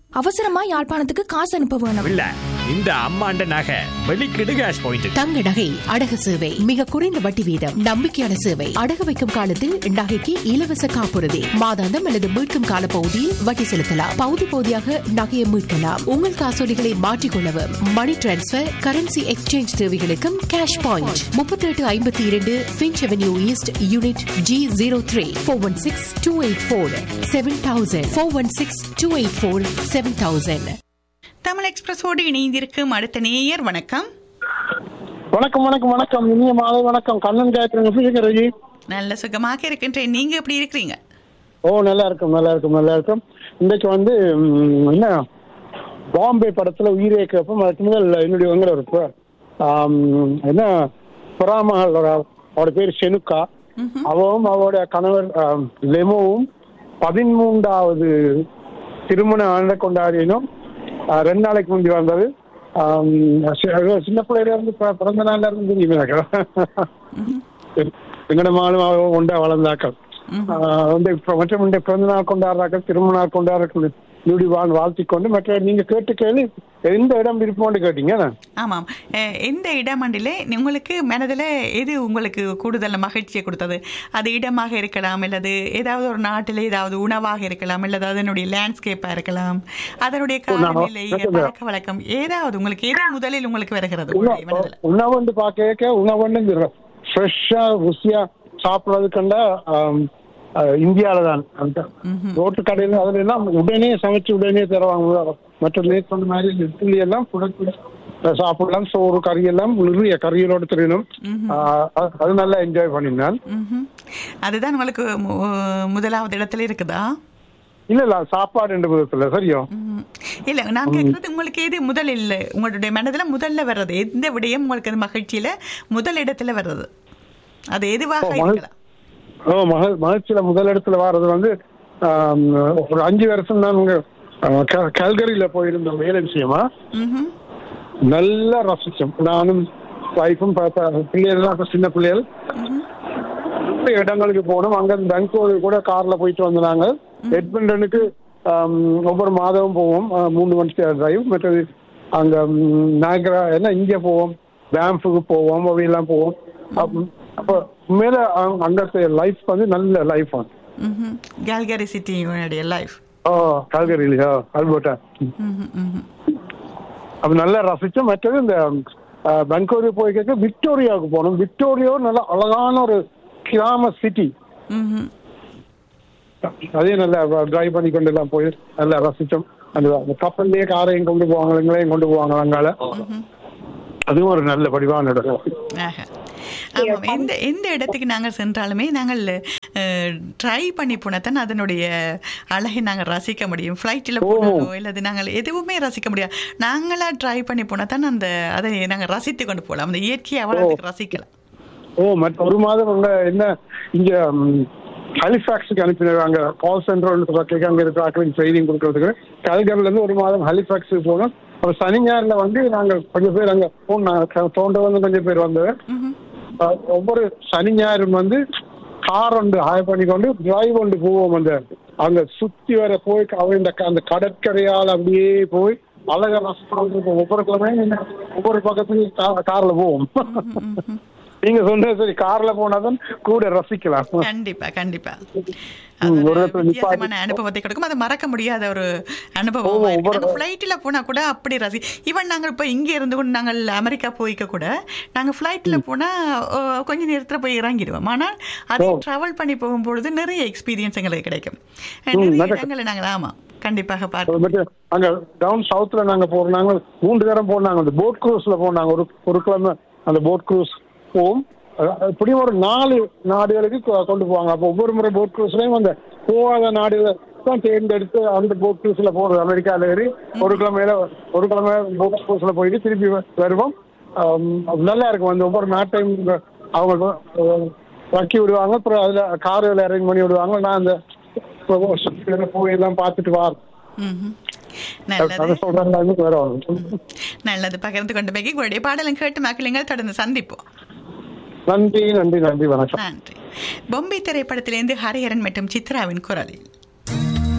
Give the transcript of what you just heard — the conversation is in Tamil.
அவசரமா யாழ்ப்பாணத்துக்கு காசு அனுப்ப வேணும் இல்ல இந்த அம்மாண்ட நகை வெளிக்கிடு கேஷ் பாயிண்ட் தங்க நகை அடகு சேவை மிக குறைந்த வட்டி வீதம் நம்பிக்கையான சேவை அடகு வைக்கும் காலத்தில் நகைக்கு இலவச காப்புறுதி மாதாந்தம் அல்லது மீட்கும் கால பகுதியில் வட்டி செலுத்தலாம் பகுதி பகுதியாக நகையை மீட்கலாம் உங்கள் காசோலிகளை மாற்றிக்கொள்ளவும் மணி டிரான்ஸ்பர் கரன்சி எக்ஸ்சேஞ்ச் தேவைகளுக்கும் கேஷ் பாயிண்ட் முப்பத்தி எட்டு ஐம்பத்தி இரண்டு Finch avenue east unit G zero three four one six two eight four seven thousand four one six two eight four seven thousand Tamil எக்ஸ்பிரஸோடு இணைந்திருக்கும் அடுத்த நேயர் வணக்கம் வணக்கம் வணக்கம் வணக்கம் இனிய மாலை வணக்கம் கண்ணன் கேட்கறேன் எப்படி இருக்கீங்க ரஜி நல்ல சுகமாக இருக்கின்றேன் நீங்க எப்படி இருக்கிறீங்க ஓ நல்லா இருக்கும் நல்லா இருக்கும் நல்லா இருக்கும் இன்றைக்கு வந்து ம், என்ன பாம்பே படத்துல உயிரே கேப்பம் அதுக்கு முதல் என்னுடைய வங்கிற ஒரு ப- ஆம், என்ன புறாமகள் அவரோட பேர் செனுக்கா அவவும் அவருடைய கணவர் ஆம், லெமோவும் பதிமூன்றாவது திருமண ஆண்டை கொண்டாடினோம் ஆ, ரெண்டு நாளைக்கு முந்தி வந்தது ஆம், சி- அது சின்ன பிள்ளையில இருந்து பி- பிறந்த நாள்ல இருந்து தெரியுமே எனக்கு எங்கட மாலும் அவ உண்டா வளர்ந்தாக்கள் ஆஹ் வந்து இப்ப மற்றும் இந்த பிறந்த நாள் கொண்டாடுறாக்கள் திருமண நாள் கொண்டாடுறாக்கள் நூடிவான் வாழ்த்திக் கொண்டு மற்ற நீங்க கேட்டு கேள்வி எந்த இடம் விருப்பம்னு கேட்டீங்க ஆமாம் அஹ், எந்த இடமண்டிலே உங்களுக்கு மனதில் எது உங்களுக்கு கூடுதல் மகிழ்ச்சியை கொடுத்தது அது இடமாக இருக்கலாம் அல்லது ஏதாவது ஒரு நாட்டில் ஏதாவது உணவாக இருக்கலாம் அல்லது அதனுடைய லேண்ட்ஸ்கேப்பாக இருக்கலாம் அதனுடைய காலநிலை பழக்க வழக்கம் ஏதாவது உங்களுக்கு எது முதலில் உங்களுக்கு வருகிறது உங்களுடைய மனதில் உணவு வந்து பார்க்க உணவு வந்து ஃப்ரெஷ்ஷா ருசியா சாப்பிடுறது கண்டா ஆம், ஆஹ் இந்தியால தான் அந்த ரோட்டு கடையில அதுல எல்லாம் உடனே சமைச்சு உடனே தருவாங்க மற்ற நேற்று சொன்ன மாதிரி இட்லி எல்லாம் புடச்சு சாப்பிடலாம் சோறு கறி எல்லாம் நிறைய கறிகளோட தெரியணும் ஆஹ் அது- அது நல்லா என்ஜாய் பண்ணியிருந்தேன் ம்ஹும். அதுதான் உங்களுக்கு மு- முதலாவது இடத்துல இருக்குதா இல்ல இல்ல சாப்பாடு என்ற விதத்துல சரியோ ம். இல்ல நான் கேட்கறது உங்களுக்கு எது முதலில் உங்களுடைய மனதுல முதல்ல வர்றது எந்த விடயம் உங்களுக்கு அது மகிழ்ச்சியில முதல் இடத்துல வர்றது அது எதுவாக ஓ, மகிழ்- இருக்கலாம் ஓ மகள் மகிழ்ச்சியில முதலிடத்துல வர்றது வந்து ஆம், ஒரு அஞ்சு வருஷம் தான் இங்க கல்கரியில போயிருந்தோம் வேலை விஷயமா ம்ஹும். நல்லா ரசிச்சோம் நானும் வைஃபும் பிள்ளைகள் அப்ப சின்ன பிள்ளைகள் நிறைய இடங்களுக்கு போனோம் அங்க பெங்களூரு கூட கார்ல போயிட்டு வந்தாங்க எட்மண்டனுக்கு ஆம், ஒவ்வொரு மாதமும் போவோம் ஆ, மூணு மணி டிரைவ் மற்றது அங்க ம், நாயகரா என்ன இங்க போவோம் பேம்ஃபுக்கு போவோம் அவையெல்லாம் போவோம் அப்ப- அப்ப உண்மையில அங்க- அங்க லைஃப் வந்து நல்ல லைஃப் வந்து ம்ஹும். கேல்கரி சிட்டி உன்னுடைய லைஃப் ஓ கல்கரியிலையா அல்பர்ட்டா அப்ப நல்லா ரசிச்சோம் மற்றது இந்த பெங்களூரு போய் கேட்க விக்டோரியாவுக்கு போனோம் விக்டோரியா நல்ல அழகான ஒரு கிராம சிட்டி அதே நல்லா டிரைவ் பண்ணி கொண்டு எல்லாம் போய் நல்லா ரசிச்சோம் அந்த அந்த கப்பல்லையே காரையும் கொண்டு போவாங்க எங்களையும் கொண்டு போவாங்க அங்கால அதுவும் ஒரு நல்ல படிவான இடம் ஆமாம் எந்த எந்த இடத்துக்கு நாங்கள் சென்றாலுமே நாங்கள் ட்ரை பண்ணி போனதான் அதனுடைய அழகை நாங்கள் ரசிக்க முடியும் ஃப்ளைட்டில் போனாலோ இல்லது நாங்கள் எதுவுமே ரசிக்க முடியாது நாங்களாக ட்ரை பண்ணி போனால் அந்த அதை நாங்கள் ரசித்து கொண்டு போகலாம் அந்த இயற்கையை அவ்வளோ ரசிக்கலாம் ஓ மற்ற ஒரு மாதம் அங்க என்ன இங்க ஹலிஃபாக்ஸுக்கு அனுப்பினாங்க கால் சென்டர் அங்க இருக்கிற ஆட்களுக்கு ட்ரைனிங் கொடுக்கறதுக்கு கல்கர்ல இருந்து ஒரு மாதம் ஹலிஃபாக்ஸுக்கு போனோம் அப்ப சனி ஞாயிறுல வந்து நாங்க கொஞ்சம் பேர் அங்க போனாங்க தோண்ட வந்து கொஞ்சம் பேர் வந்தவர் அஹ் ஒவ்வொரு சனி ஞாயிறும் வந்து கார் ஒன்று ஹாய் பண்ணிக்கொண்டு டிரைவ் ஒன்று போவோம் அந்த அங்க சுத்தி வர போய் அவ இந்த க- அந்த கடற்கரையால் அப்படியே போய் அழகா ரசிச்சு ஒவ்வொரு கிழமையும் ஒவ்வொரு பக்கத்துலயும் கா- கார்ல போவோம் நீங்க சொன்னது சரி கார்ல போனாதான் கூட ரசிக்கலாம் கண்டிப்பா கண்டிப்பா ம், அது ஒரு ஒரு இடத்துல நிப்பாட்டி- வித்தியாசமான அனுபவத்தை கொடுக்கும் அது மறக்க முடியாத ஒரு அனுபவம் நாங்க ஃப்ளைட்ல போனா கூட அப்படி ரசி ஈவன் நாங்க இப்ப இங்க இருந்து கொண்டு நாங்கள் அமெரிக்கா போய்க்க கூட நாங்க ஃப்ளைட்ல போனா ஓ, கொஞ்ச நேரத்துல போய் இறங்கிடுவோம் ஆனால் அதை டிராவல் பண்ணி போகும்பொழுது நிறைய எக்ஸ்பீரியன்ஸ் எங்களுக்கு கிடைக்கும் நிறைய நடக்கும். இடங்களை நாங்கள் ஆமா கண்டிப்பாக பார்ப்போம் பட் அங்க டவுன் சவுத்ல நாங்க போனாங்க மூன்று தரம் போனாங்க அந்த போட் க்ரூஸ்ல போனாங்க ஒரு ஒரு கிழமை அந்த போட் க்ரூஸ் போவோம் அஹ் இப்படியும் ஒரு நாலு நாடுகளுக்கு கொ- கொண்டு போவாங்க அப்போ ஒவ்வொரு முறை போட் க்ரூஸ்லயும் அந்த போகாத நாடுகளை தான் தேர்ந்தெடுத்து அந்த போட் க்ரூஸ்ல போறது அமெரிக்கால ஏறி ஒரு கிழமையில ஒரு கிழமை போட் க்ரூஸ்ல போயிட்டு திருப்பி வ- வருவோம் ஆம், அது நல்லா இருக்கும் அந்த ஒவ்வொரு நாட்டையும் இந்த அவங்க அஹ், வக்கி விடுவாங்க அப்புறம் அதுல கார்கள் அரேஞ்ச் பண்ணி விடுவாங்க நான் அந்த போய் எல்லாம் பார்த்துட்டு வா ம்ஹும். அதை நல்லது சொல்றாங்க வேற வரும் நல்லது பகிர்ந்து கொண்டு போய் உங்களுடைய பாடலும் கேட்டு மக்களுங்கள் தொடர்ந்து சந்திப்போம் நன்றி நன்றி நன்றி வணக்கம் நன்றி பொம்பை திரைப்படத்திலிருந்து ஹரிஹரன் மற்றும் சித்ராவின் குரலில்